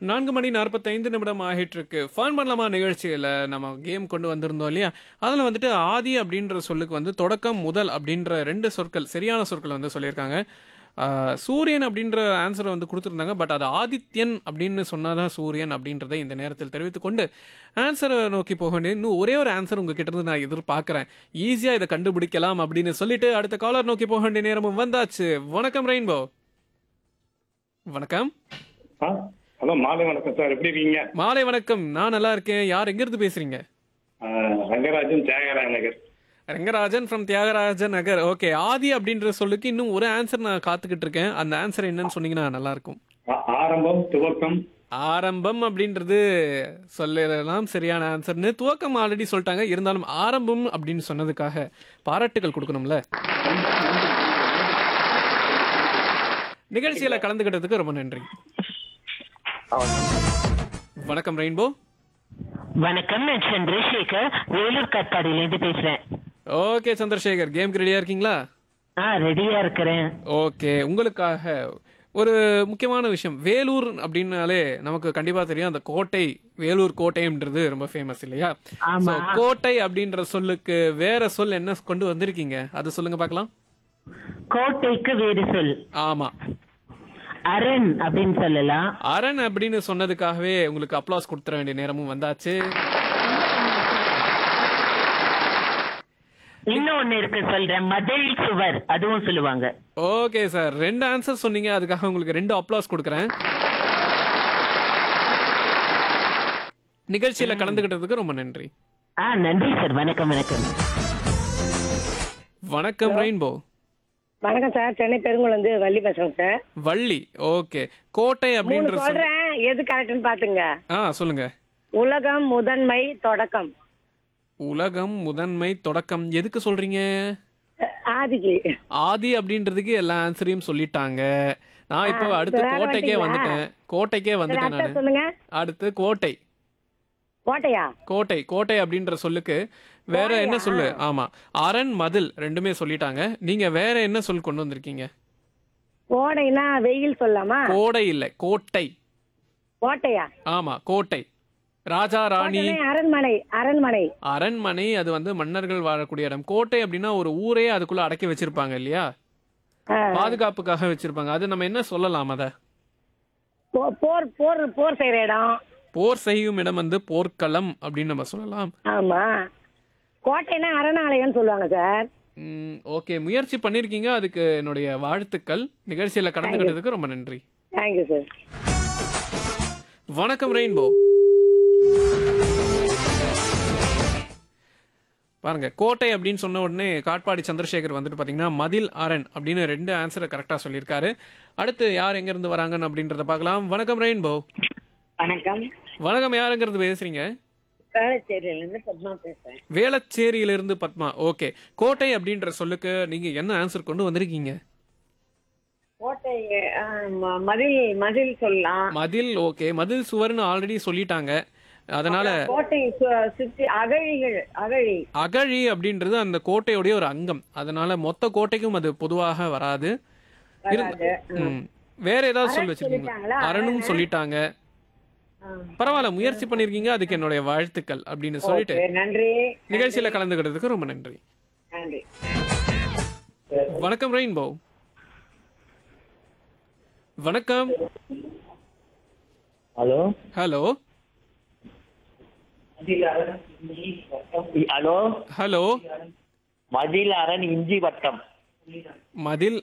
நான்கு மணி நாற்பத்தைந்து நிமிடம் ஆகிட்டு இருக்கு ஃபன் பண்ணலாமா நிகழ்ச்சியில் நம்ம கேம் கொண்டு வந்திருந்தோம் இல்லையா அதில் வந்துட்டு ஆதி அப்படின்ற சொல்லுக்கு வந்து தொடக்கம் முதல் அப்படின்ற ரெண்டு சொற்கள் சரியான சொற்கள் வந்து சொல்லியிருக்காங்க ஆஹ், சூரியன் அப்படின்ற ஆன்சரை வந்து கொடுத்துருந்தாங்க பட் அது ஆதித்யன் அப்படின்னு சொன்னாதான் சூரியன் அப்படின்றதை இந்த நேரத்தில் தெரிவித்துக் கொண்டு ஆன்சரை நோக்கி போக வேண்டிய இன்னும் ஒரே ஒரு ஆன்சர் உங்ககிட்ட இருந்து நான் எதிர்பார்க்குறேன் ஈஸியாக இதை கண்டுபிடிக்கலாம் அப்படின்னு சொல்லிட்டு அடுத்த காலர் நோக்கி போக வேண்டிய நேரமும் வந்தாச்சு வணக்கம் ரெயின்போ வணக்கம் ஆ ஹலோ மாலை வணக்கம் சார் எப்படி இருக்கீங்க மாலை வணக்கம் நான் நல்லா இருக்கேன் யார் எங்கிருந்து பேசுறீங்க ஆ, ரங்கராஜன் தியாகராய நகர் ரங்கராஜன் ஃப்ரம் தியாகராஜ நகர் ஓகே ஆதி அப்படின்ற சொல்லுக்கு இன்னும் ஒரு ஆன்சர் நான் காத்துக்கிட்டு இருக்கேன் அந்த ஆன்சர் என்னன்னு சொன்னீங்கன்னா நல்லா இருக்கும் ஆ- ஆரம்பம் துவக்கம் ஆரம்பம் அப்படின்றது சொல்லலாம் சரியான ஆன்சர்னு துவக்கம் ஆல்ரெடி சொல்லிட்டாங்க இருந்தாலும் ஆரம்பம் அப்படின்னு சொன்னதுக்காக பாராட்டுகள் கொடுக்கணும்ல நிகழ்ச்சியில கலந்துக்கிட்டதுக்கு ரொம்ப நன்றி வணக்கம் ரெயின்போ வணக்கம் நான் சந்திரசேகர் வேலூர் காட்பாடியிலேருந்து பேசுறேன் ஓகே சந்திரசேகர் கேம்க்கு ரெடியா இருக்கீங்களா ஆ ரெடியா இருக்கிறேன் ஓகே உங்களுக்காக ஒரு முக்கியமான விஷயம் வேலூர் அப்படின்னாலே நமக்கு கண்டிப்பா தெரியும் அந்த கோட்டை வேலூர் கோட்டைன்றது ரொம்ப ஃபேமஸ் இல்லையா ஆமா. So, கோட்டை அப்படின்ற சொல்லுக்கு வேற சொல் என்ன கொண்டு வந்திருக்கீங்க அது சொல்லுங்க பார்க்கலாம் கோட்டைக்கு வேறு சொல் ஆமா அரண் அப்படின்னு சொல்லலாம் அரண் அப்படின்னு சொன்னதுக்காகவே உங்களுக்கு அப்ளாஸ் கொடுத்துற வேண்டிய நேரமும் வந்தாச்சு இன்னொன்னு இருக்கு சொல்றேன் மதில் சுவர் அதுவும் சொல்லுவாங்க ஓகே சார் ரெண்டு ஆன்சர் சொன்னீங்க அதுக்காக உங்களுக்கு ரெண்டு அப்ளாஸ் கொடுக்குறேன் நிகழ்ச்சியில கலந்துக்கிட்டதுக்கு ரொம்ப நன்றி ஆ நன்றி சார் வணக்கம் வணக்கம் வணக்கம் ரெயின்போ வணக்கம் சார் சென்னை பெருங்குளந்து வள்ளி பேசுறேன் சார் வள்ளி ஓகே கோட்டை மூணு அப்படின்ற சொல் சொல்றேன் எது கரெக்ட்னு பாத்துங்க ஆ சொல்லுங்க உலகம் முதன்மை தொடக்கம் உலகம் முதன்மை தொடக்கம் எதுக்கு சொல்றீங்க அஹ், ஆதிக்கு ஆதி அப்படின்றதுக்கு எல்லா ஆன்சரையும் சொல்லிட்டாங்க நான் இப்போ ஆ, அடுத்து வேற கோட்டைக்கே வந்துட்டீங்களா? வந்துட்டேன் கோட்டைக்கே சரி, வந்துட்டேன் அடுத்த நான் சொல்லுங்க அடுத்து கோட்டை கோட்டையா கோட்டை கோட்டை அப்படின்ற சொல்லுக்கு வேற என்ன சொல்லு ஆமா அரண் மதில் ரெண்டுமே சொல்லிட்டாங்க நீங்க வேற என்ன சொல் கொண்டு வந்திருக்கீங்க கோடைனா வெயில் சொல்லலாமா கோடை இல்ல கோட்டை கோட்டையா ஆமா கோட்டை ராஜா ராணி கோட்டைனா அரண்மனை அரண்மனை அரண்மனை அது வந்து மன்னர்கள் வாழக்கூடிய இடம் கோட்டை அப்படின்னா ஒரு ஊரே அதுக்குள்ள அடக்கி வச்சிருப்பாங்க இல்லையா ஆ, பாதுகாப்புக்காக வச்சிருப்பாங்க அது நம்ம என்ன சொல்லலாம் அத போ- போர் போர் போர் செய்யற இடம் போர் செய்யும் இடம் வந்து போர்க்களம் அப்படின்னு நம்ம சொல்லலாம் ஆமா கோட்டைனா அரணாலயம்னு சொல்லுவாங்க சார் ஓகே முயற்சி பண்ணிருக்கீங்க அதுக்கு என்னுடைய வாழ்த்துக்கள் நிகழ்ச்சியில கலந்துக்கிட்டதுக்கு ரொம்ப நன்றி தேங்க்யூ சார் வணக்கம் ரெயின்போ பாருங்க கோட்டை அப்படின்னு சொன்ன உடனே காட்பாடி சந்திரசேகர் வந்துட்டு பாத்தீங்கன்னா மதில் அரண் அப்படின்னு ரெண்டு ஆன்சரை கரெக்டா சொல்லியிருக்காரு அடுத்து யார் எங்க இருந்து வராங்கன்னு அப்படின்றத பார்க்கலாம் வணக்கம் ரெயின்போ வணக்கம் வணக்கம் யாருங்கிறது பேசுறீங்க வேளச்சேரியிலிருந்து பத்மா பேசுறேன் வேளச்சேரியிலிருந்து பத்மா ஓகே கோட்டை அப்படின்ற சொல்லுக்கு நீங்க என்ன ஆன்சர் கொண்டு வந்திருக்கீங்க கோட்டை மதில் மதில் சொல்லலாம் மதில் ஓகே மதில் சுவர்னு ஆல்ரெடி சொல்லிட்டாங்க அதனால கோட்டை சுற்றி அகழிகள் அகழி அகழி அப்படின்றது அந்த கோட்டையுடைய ஒரு அங்கம் அதனால மொத்த கோட்டைக்கும் அது பொதுவாக வராது இரு- ம். வேற ஏதாவது சொல்லி வச்சிருக்கீங்களா சொல்லிட்டாங்களா? அரணும் சொல்லிட்டாங்க பரவாயில்ல முயற்சி பண்ணிருக்கீங்க அதுக்கு என்னுடைய வாழ்த்துக்கள் அப்படின்னு சொல்லிட்டு நன்றி நிகழ்ச்சியில கலந்துக்கிட்டதுக்கு ரொம்ப நன்றி நன்றி வணக்கம் ரெயின்போ வணக்கம் ஹலோ ஹலோ ஹலோ ஹலோ மதில் அரண் இஞ்சி வட்டம் மதில்